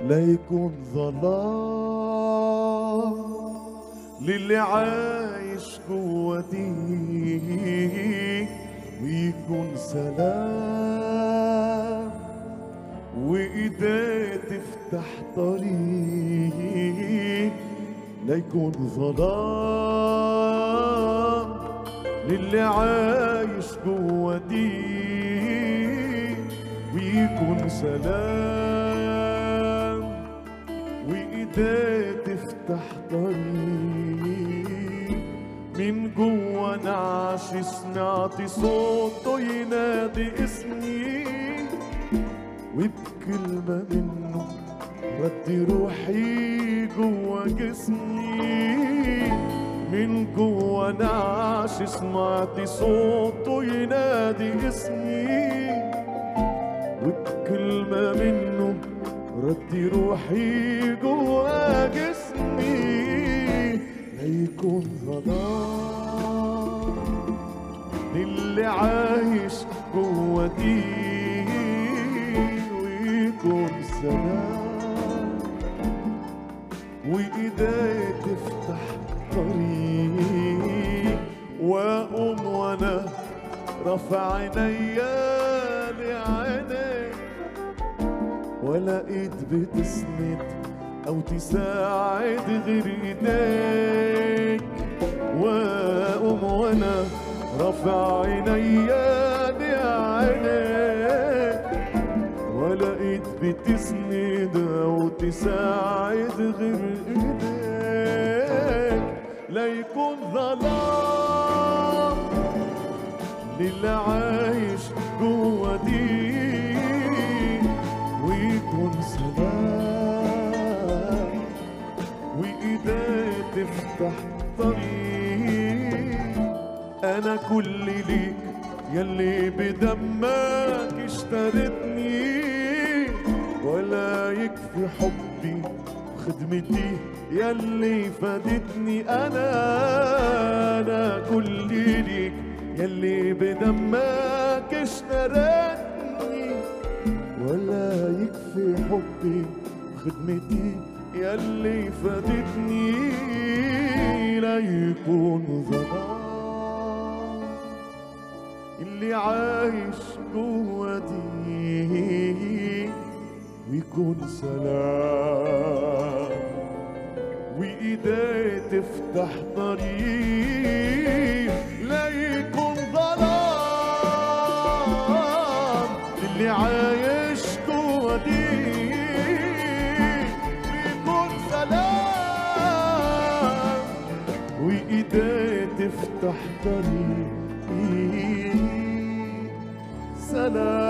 ليكون ظلام للي عايش جواتي ويكون سلام وإيديه تفتح طريق ليكون ظلام للي عايش جواتي ويكون سلام وإيديه تفتح طريق من جوا نعش سمعت صوته ينادي اسمي وبكلمة منه رد روحي جوا جسمي من جوا نعش سمعت صوته ينادي اسمي وبكلمة منه رد روحي جوا جسمي ليكون ظلام للي عايش جواتي ويكون سلام وإيدي تفتح طريق وأقوم وأنا رافع عينيا لعينيك ولا ايد بتسند او تساعد غير ايديك واقوم وانا رافع عينيا لعينيك ولا ايد بتسند او تساعد غير ايديك لا يكون ظلام للي عايش جوا دي ويكون سلام وإيديه تفتح طريق أنا كل ليك يلي بدمك اشتريتني ولا يكفي حبي وخدمتي يلي فادتني أنا أنا كل ليك يلي بدمك اشتريتني ولا يكفي حبي وخدمتي يلي فادتني لا يكون ظلام اللي عايش جواتي ويكون سلام وإيديه تفتح طريق لا يكون ظلام اللي عايش جواتي ويكون سلام وإيديه تفتح طريق سلام